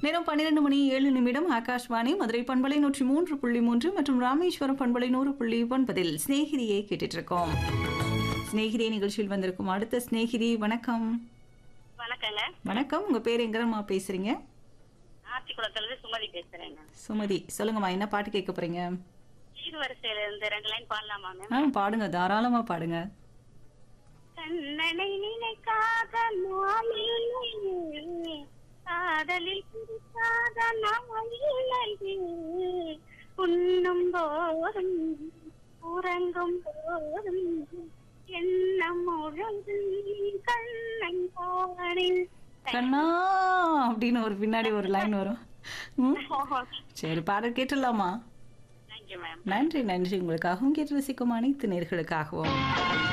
நேரம் பன்னிரண்டு மணி ஏழு நிமிடம் ஆகாஷ்வாணி மதுரை பண்பலை நூற்றி மூன்று புள்ளி மூன்று மற்றும் ராமேஸ்வரம் பண்பலை நூறு புள்ளி ஒன்பதில் சிநேகிதியை கேட்டுட்டு இருக்கோம் சிநேகிதி நிகழ்ச்சியில் வந்திருக்கும் அடுத்த சிநேகிதி வணக்கம் வணக்கங்க வணக்கம் உங்க பேர் எங்கம்மா பேசுறீங்க ஆத்திக்குளத்துல இருந்து சுமதி பேசுறேங்க சுமதி சொல்லுங்கம்மா என்ன பாட்டு கேட்க போறீங்க சீர்வரிசையில இருந்து ரெண்டு லைன் பாடலாமா மேம் ஆ பாடுங்க தாராளமா பாடுங்க கண்ணனை நினைக்காத நாளிலே காதலில் பிடிக்காத நாளிலே உண்ணும் போதும் உறங்கும் போதும் எண்ணம் முழுதும் கண்ணன் போனில் கண்ணா அப்படின்னு ஒரு பின்னாடி ஒரு லைன் வரும் ம், சரி பாடல் கேட்டுடலாமா தேங்க்யூ மேம் நன்றி நன்றி உங்களுக்காகவும் கேட்டு ரசிக்கும் அனைத்து நேர்களுக்காகவும்